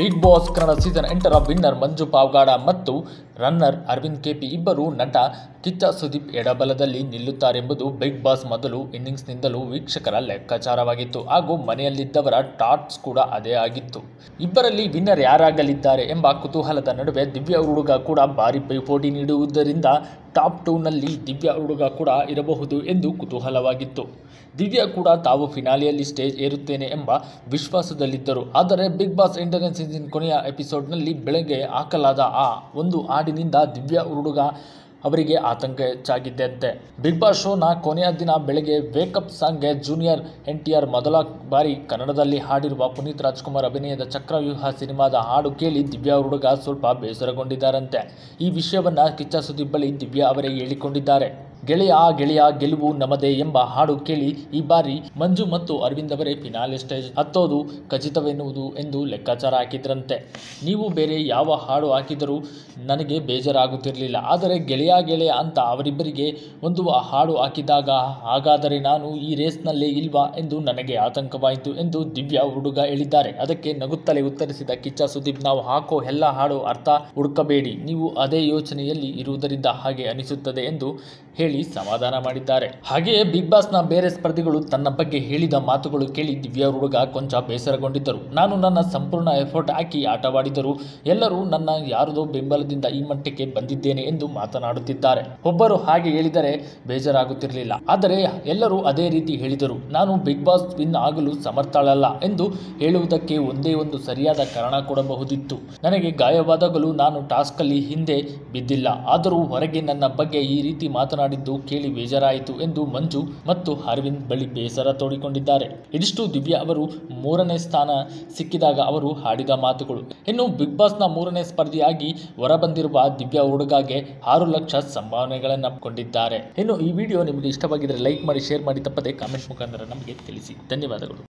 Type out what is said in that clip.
big Boss Kannada season ಎಂಟರ winner Manju Pavagada ಮತ್ತು runner Aravind KP ಇಬ್ಬರು ನಟ ಕಿಚ್ಚ ಸುದೀಪ್ ಎಡಬಲದಲ್ಲಿ ನಿಲ್ಲುತ್ತಾರೆಂಬುದು ಬಿಗ್ ಬಾಸ್ ಮೊದಲು ಇನ್ನಿಂಗ್ಸ್ನಿಂದಲೂ ವೀಕ್ಷಕರ ಲೆಕ್ಕಾಚಾರವಾಗಿತ್ತು ಹಾಗೂ ಮನೆಯಲ್ಲಿದ್ದವರ ಟಾಟ್ಸ್ ಕೂಡ ಅದೇ ಆಗಿತ್ತು ಇಬ್ಬರಲ್ಲಿ ವಿನ್ನರ್ ಯಾರಾಗಲಿದ್ದಾರೆ ಎಂಬ ಕುತೂಹಲದ ನಡುವೆ ದಿವ್ಯ ಹುಡುಗ ಕೂಡ ಭಾರಿ ಪೈಪೋಟಿ ನೀಡುವುದರಿಂದ ಟಾಪ್ ಟೂನಲ್ಲಿ ದಿವ್ಯ ಹುಡುಗ ಕೂಡ ಇರಬಹುದು ಎಂದು ಕುತೂಹಲವಾಗಿತ್ತು ದಿವ್ಯಾ ಕೂಡ ತಾವು ಫಿನಾಲೆಯಲ್ಲಿ ಸ್ಟೇಜ್ ಏರುತ್ತೇನೆ ಎಂಬ ವಿಶ್ವಾಸದಲ್ಲಿದ್ದರು ಆದರೆ ಬಿಗ್ ಬಾಸ್ ಎಂಟನೇ ಸೀಸನ್ ಕೊನೆಯ ಎಪಿಸೋಡ್ನಲ್ಲಿ ಬೆಳಗ್ಗೆ ಹಾಕಲಾದ ಆ ಒಂದು ಹಾಡಿನಿಂದ ದಿವ್ಯಾ ಹುಡುಗ ಅವರಿಗೆ ಆತಂಕ ಹೆಚ್ಚಾಗಿದ್ದಂತೆ ಬಿಗ್ ಬಾಸ್ ಶೋನ ಕೊನೆಯ ದಿನ ಬೆಳಗ್ಗೆ ವೇಕಪ್ ಸಾಂಗ್ಗೆ ಜೂನಿಯರ್ ಎನ್ ಟಿ ಆರ್ ಮೊದಲ ಬಾರಿ ಕನ್ನಡದಲ್ಲಿ ಹಾಡಿರುವ ಪುನೀತ್ ರಾಜ್ಕುಮಾರ್ ಅಭಿನಯದ ಚಕ್ರವ್ಯೂಹ ಸಿನಿಮಾದ ಹಾಡು ಕೇಳಿ ದಿವ್ಯಾ ಹುಡುಗ ಸ್ವಲ್ಪ ಬೇಸರಗೊಂಡಿದ್ದಾರಂತೆ ಈ ವಿಷಯವನ್ನ ಕಿಚ್ಚ ಸುದೀಪ್ ಬಳಿ ದಿವ್ಯಾ ಅವರೇ ಹೇಳಿಕೊಂಡಿದ್ದಾರೆ ಗೆಳೆಯ ಗೆಳೆಯ ಗೆಲುವು ನಮದೇ ಎಂಬ ಹಾಡು ಕೇಳಿ ಈ ಬಾರಿ ಮಂಜು ಮತ್ತು ಅರವಿಂದ್ ಅವರೇ ಫಿನಾಲೆ ಸ್ಟೇಜ್ ಹತ್ತೋದು ಖಚಿತವೆನ್ನುವುದು ಎಂದು ಲೆಕ್ಕಾಚಾರ ಹಾಕಿದ್ರಂತೆ ನೀವು ಬೇರೆ ಯಾವ ಹಾಡು ಹಾಕಿದರೂ ನನಗೆ ಬೇಜಾರಾಗುತ್ತಿರಲಿಲ್ಲ ಆದರೆ ಗೆಳೆಯ ಗೆಳೆಯ ಅಂತ ಅವರಿಬ್ಬರಿಗೆ ಒಂದು ಹಾಡು ಹಾಕಿದಾಗ ಹಾಗಾದರೆ ನಾನು ಈ ರೇಸ್ನಲ್ಲೇ ಇಲ್ವಾ ಎಂದು ನನಗೆ ಆತಂಕವಾಯಿತು ಎಂದು ದಿವ್ಯಾ ಹುಡುಗ ಹೇಳಿದ್ದಾರೆ ಅದಕ್ಕೆ ನಗುತ್ತಲೇ ಉತ್ತರಿಸಿದ ಕಿಚ್ಚ ಸುದೀಪ್ ನಾವು ಹಾಕೋ ಎಲ್ಲ ಹಾಡು ಅರ್ಥ ಹುಡುಕಬೇಡಿ ನೀವು ಅದೇ ಯೋಚನೆಯಲ್ಲಿ ಇರುವುದರಿಂದ ಹಾಗೆ ಅನಿಸುತ್ತದೆ ಎಂದು ಹೇಳಿ ಸಮಾಧಾನ ಮಾಡಿದ್ದಾರೆ ಹಾಗೆಯೇ ಬಿಗ್ ಬಾಸ್ನ ಬೇರೆ ಸ್ಪರ್ಧಿಗಳು ತನ್ನ ಬಗ್ಗೆ ಹೇಳಿದ ಮಾತುಗಳು ಕೇಳಿ ದಿವ್ಯಾ ಹುಡುಗ ಕೊಂಚ ಬೇಸರಗೊಂಡಿದ್ದರು ನಾನು ನನ್ನ ಸಂಪೂರ್ಣ ಎಫರ್ಟ್ ಹಾಕಿ ಆಟವಾಡಿದರು ಎಲ್ಲರೂ ನನ್ನ ಯಾರದೋ ಬೆಂಬಲದಿಂದ ಈ ಮಟ್ಟಕ್ಕೆ ಬಂದಿದ್ದೇನೆ ಎಂದು ಮಾತನಾಡುತ್ತಿದ್ದಾರೆ ಒಬ್ಬರು ಹಾಗೆ ಹೇಳಿದರೆ ಬೇಜಾರಾಗುತ್ತಿರಲಿಲ್ಲ ಆದರೆ ಎಲ್ಲರೂ ಅದೇ ರೀತಿ ಹೇಳಿದರು ನಾನು ಬಿಗ್ ಬಾಸ್ ವಿನ್ ಆಗಲು ಸಮರ್ಥಳಲ್ಲ ಎಂದು ಹೇಳುವುದಕ್ಕೆ ಒಂದೇ ಒಂದು ಸರಿಯಾದ ಕಾರಣ ಕೊಡಬಹುದಿತ್ತು ನನಗೆ ಗಾಯವಾದಾಗಲೂ ನಾನು ಟಾಸ್ಕಲ್ಲಿ ಹಿಂದೆ ಬಿದ್ದಿಲ್ಲ ಆದರೂ ಹೊರಗೆ ನನ್ನ ಬಗ್ಗೆ ಈ ರೀತಿ ಮಾತನಾಡಿದ್ದು ಕೇಳಿ ಬೇಜಾರಾಯಿತು ಎಂದು ಮಂಜು ಮತ್ತು ಅರವಿಂದ್ ಬಳಿ ಬೇಸರ ತೋಡಿಕೊಂಡಿದ್ದಾರೆ ಇದಿಷ್ಟು ದಿವ್ಯಾ ಅವರು ಮೂರನೇ ಸ್ಥಾನ ಸಿಕ್ಕಿದಾಗ ಅವರು ಹಾಡಿದ ಮಾತುಗಳು ಇನ್ನು ಬಿಗ್ ಬಾಸ್ನ ಮೂರನೇ ಸ್ಪರ್ಧಿಯಾಗಿ ಹೊರಬಂದಿರುವ ದಿವ್ಯಾ ಹುಡುಗಾಗೆ ಆರು ಲಕ್ಷ ಸಂಭಾವನೆಗಳನ್ನು ಕೊಂಡಿದ್ದಾರೆ ಇನ್ನು ಈ ವಿಡಿಯೋ ನಿಮಗೆ ಇಷ್ಟವಾಗಿದ್ದರೆ ಲೈಕ್ ಮಾಡಿ ಶೇರ್ ಮಾಡಿ ತಪ್ಪದೆ ಕಾಮೆಂಟ್ ಮುಖಾಂತರ ನಮಗೆ ತಿಳಿಸಿ ಧನ್ಯವಾದಗಳು